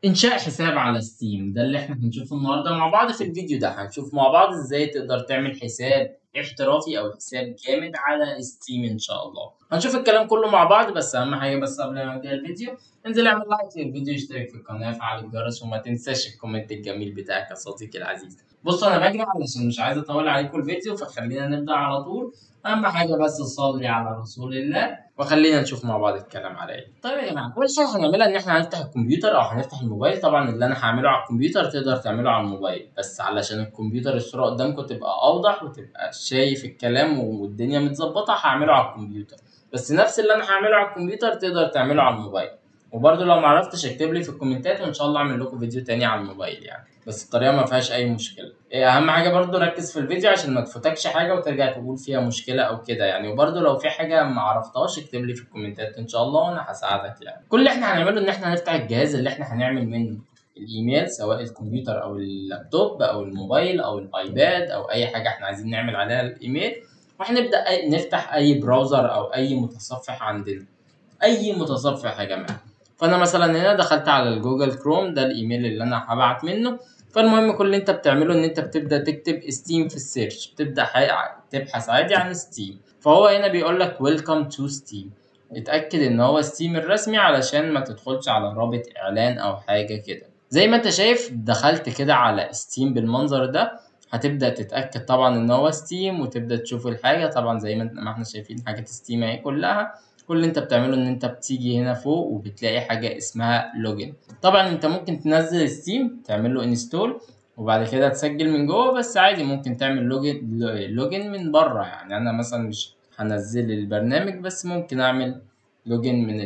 انشاء حساب على ستيم ده اللي احنا هنشوفه النهارده مع بعض في الفيديو ده هنشوف مع بعض ازاي تقدر تعمل حساب احترافي او حساب جامد على ستيم ان شاء الله هنشوف الكلام كله مع بعض بس اهم حاجه بس قبل ما نبدا الفيديو انزل اعمل لايك للفيديو اشترك في القناه فعل الجرس وما تنساش الكومنت الجميل بتاعك يا صديقي العزيز بص انا بجري علشان مش عايز اطول عليكم الفيديو فخلينا نبدا على طول اهم حاجه بس صلي على رسول الله وخلينا نشوف مع بعض الكلام على ايه طيب يا جماعه اول حاجه هنعملها ان احنا هنفتح الكمبيوتر او هنفتح الموبايل طبعا اللي انا هعمله على الكمبيوتر تقدر تعمله على الموبايل بس علشان الكمبيوتر الصوره قدامكم تبقى اوضح وتبقى شايف الكلام والدنيا متظبطه هعمله على الكمبيوتر بس نفس اللي انا هعمله على الكمبيوتر تقدر تعمله على الموبايل وبرده لو معرفتش اكتب لي في الكومنتات وان شاء الله اعمل لكم فيديو تاني على الموبايل يعني بس الطريقه ما فيهاش اي مشكله إيه اهم حاجه برضو ركز في الفيديو عشان ما تفوتكش حاجه وترجع تقول فيها مشكله او كده يعني وبرضو لو في حاجه ما عرفتهاش اكتب لي في الكومنتات ان شاء الله وانا هساعدك يعني كل اللي احنا هنعمله ان احنا هنفتح الجهاز اللي احنا هنعمل منه الايميل سواء الكمبيوتر او اللابتوب او الموبايل او الايباد او اي حاجه احنا عايزين نعمل عليها الايميل وهنبدا نفتح اي براوزر او اي متصفح عندنا اي متصفح يا جماعه فانا مثلا هنا دخلت على الجوجل كروم ده الايميل اللي انا هبعت منه فالمهم كل اللي انت بتعمله ان انت بتبدا تكتب ستيم في السيرش بتبدا تبحث عادي عن ستيم فهو هنا بيقول لك ويلكم تو ستيم اتاكد ان هو ستيم الرسمي علشان ما تدخلش على رابط اعلان او حاجه كده زي ما انت شايف دخلت كده على ستيم بالمنظر ده هتبدا تتاكد طبعا ان هو ستيم وتبدا تشوف الحاجه طبعا زي ما احنا شايفين حاجات ستيم اهي كلها كل اللي انت بتعمله ان انت بتيجي هنا فوق وبتلاقي حاجه اسمها لوجن طبعا انت ممكن تنزل ستيم تعمل له انستول وبعد كده تسجل من جوه بس عادي ممكن تعمل لوجن لوجن من بره يعني انا مثلا مش هنزل البرنامج بس ممكن اعمل لوجن من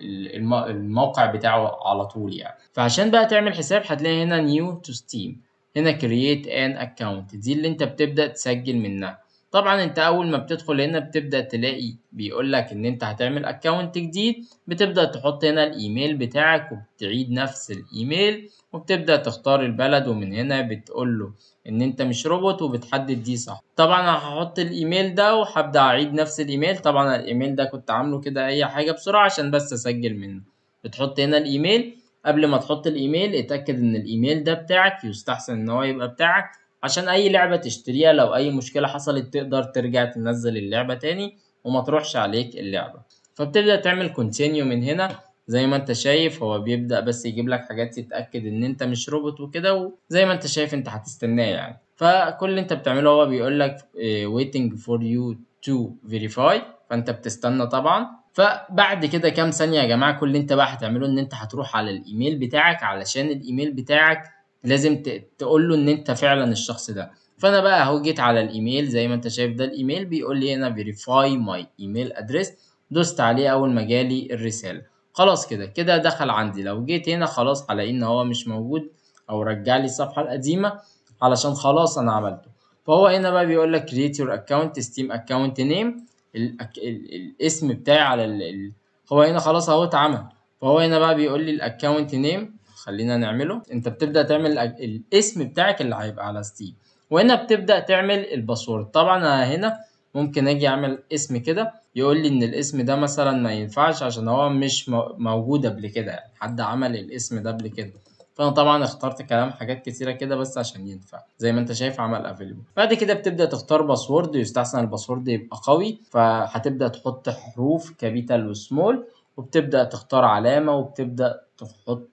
الموقع بتاعه على طول يعني فعشان بقى تعمل حساب هتلاقي هنا نيو تو ستيم هنا كرييت ان اكونت دي اللي انت بتبدا تسجل منها طبعا انت اول ما بتدخل هنا بتبدا تلاقي بيقول لك ان انت هتعمل اكونت جديد بتبدا تحط هنا الايميل بتاعك وبتعيد نفس الايميل وبتبدا تختار البلد ومن هنا بتقول له ان انت مش روبوت وبتحدد دي صح طبعا هحط الايميل ده وهبدا اعيد نفس الايميل طبعا الايميل ده كنت عامله كده اي حاجه بسرعه عشان بس اسجل منه بتحط هنا الايميل قبل ما تحط الايميل اتاكد ان الايميل ده بتاعك يستحسن ان هو يبقى بتاعك عشان اي لعبة تشتريها لو اي مشكلة حصلت تقدر ترجع تنزل اللعبة تاني وما تروحش عليك اللعبة فبتبدأ تعمل كونتينيو من هنا زي ما انت شايف هو بيبدأ بس يجيب لك حاجات تتأكد ان انت مش روبوت وكده وزي ما انت شايف انت هتستناه يعني فكل اللي انت بتعمله هو بيقول لك waiting for you to verify فانت بتستنى طبعا فبعد كده كام ثانية يا جماعة كل اللي انت بقى هتعمله ان انت هتروح على الايميل بتاعك علشان الايميل بتاعك لازم تقول له ان انت فعلا الشخص ده فانا بقى اهو جيت على الايميل زي ما انت شايف ده الايميل بيقول لي هنا فيريفاي ماي ايميل ادريس دوست عليه اول ما جالي الرساله خلاص كده كده دخل عندي لو جيت هنا خلاص هلاقي ان هو مش موجود او رجع لي الصفحه القديمه علشان خلاص انا عملته فهو هنا بقى بيقول لك create your account steam account name الأك... ال... الاسم بتاعي على ال... ال... هو هنا خلاص اهو اتعمل فهو هنا بقى بيقول لي الاكونت نيم خلينا نعمله انت بتبدا تعمل الاسم بتاعك اللي هيبقى على ستيم وهنا بتبدا تعمل الباسورد طبعا انا هنا ممكن اجي اعمل اسم كده يقول لي ان الاسم ده مثلا ما ينفعش عشان هو مش موجود قبل كده يعني حد عمل الاسم ده قبل كده فانا طبعا اخترت كلام حاجات كتيره كده بس عشان ينفع زي ما انت شايف عمل افيلبل بعد كده بتبدا تختار باسورد يستحسن الباسورد يبقى قوي فهتبدا تحط حروف كابيتال وسمول وبتبدا تختار علامه وبتبدا تحط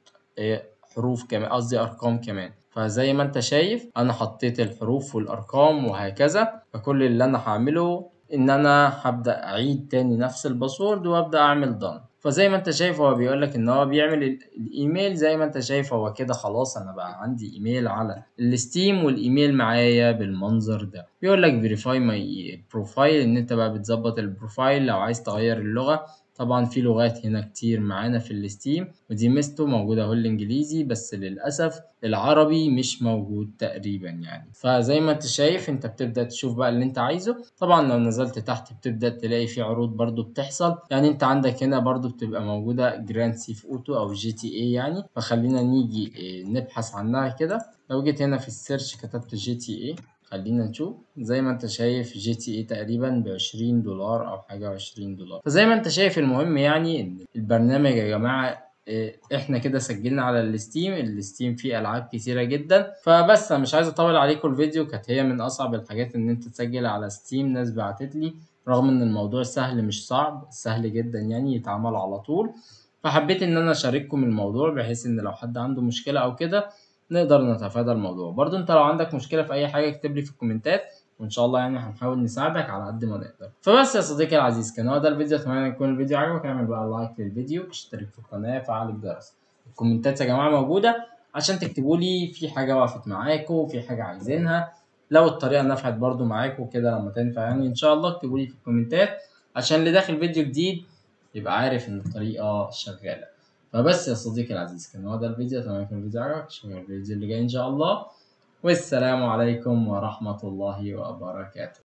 حروف كمان قصدي ارقام كمان فزي ما انت شايف انا حطيت الحروف والارقام وهكذا فكل اللي انا هعمله ان انا هبدا اعيد تاني نفس الباسورد وابدا اعمل دان فزي ما انت شايف هو بيقول لك ان هو بيعمل الايميل زي ما انت شايف هو كده خلاص انا بقى عندي ايميل على الستيم والايميل معايا بالمنظر ده بيقول لك فيريفاي ماي بروفايل ان انت بقى بتظبط البروفايل لو عايز تغير اللغه طبعا في لغات هنا كتير معانا في الستيم ودي ميزته موجودة اهو الانجليزي بس للأسف العربي مش موجود تقريبا يعني فزي ما انت شايف انت بتبدأ تشوف بقى اللي انت عايزه طبعا لو نزلت تحت بتبدأ تلاقي في عروض برضو بتحصل يعني انت عندك هنا برضو بتبقى موجودة جراند سيف اوتو او جي تي اي يعني فخلينا نيجي نبحث عنها كده لو جيت هنا في السيرش كتبت جي تي اي خلينا نشوف زي ما انت شايف جي تي اي تقريبا بعشرين دولار او حاجة وعشرين دولار فزي ما انت شايف المهم يعني ان البرنامج يا جماعة إيه، احنا كده سجلنا على الستيم الستيم فيه العاب كتيره جدا فبس أنا مش عايز اطول عليكم الفيديو كانت هي من اصعب الحاجات ان انت تسجل على ستيم ناس بعتت لي رغم ان الموضوع سهل مش صعب سهل جدا يعني يتعمل على طول فحبيت ان انا اشارككم الموضوع بحيث ان لو حد عنده مشكله او كده نقدر نتفادى الموضوع برضو انت لو عندك مشكله في اي حاجه اكتب لي في الكومنتات وان شاء الله يعني هنحاول نساعدك على قد ما نقدر فبس يا صديقي العزيز كان هو ده الفيديو اتمنى يكون الفيديو عجبك اعمل بقى لايك للفيديو اشترك في القناه فعل الجرس الكومنتات يا جماعه موجوده عشان تكتبوا لي في حاجه وقفت معاكم في حاجه عايزينها لو الطريقه نفعت برضو معاكم كده لما تنفع يعني ان شاء الله اكتبوا لي في الكومنتات عشان اللي داخل فيديو جديد يبقى عارف ان الطريقه شغاله فبس يا صديقي العزيز كان هو ده الفيديو اتمنى يكون الفيديو عجبك اشوفك الفيديو اللي جاي ان شاء الله والسلام عليكم ورحمه الله وبركاته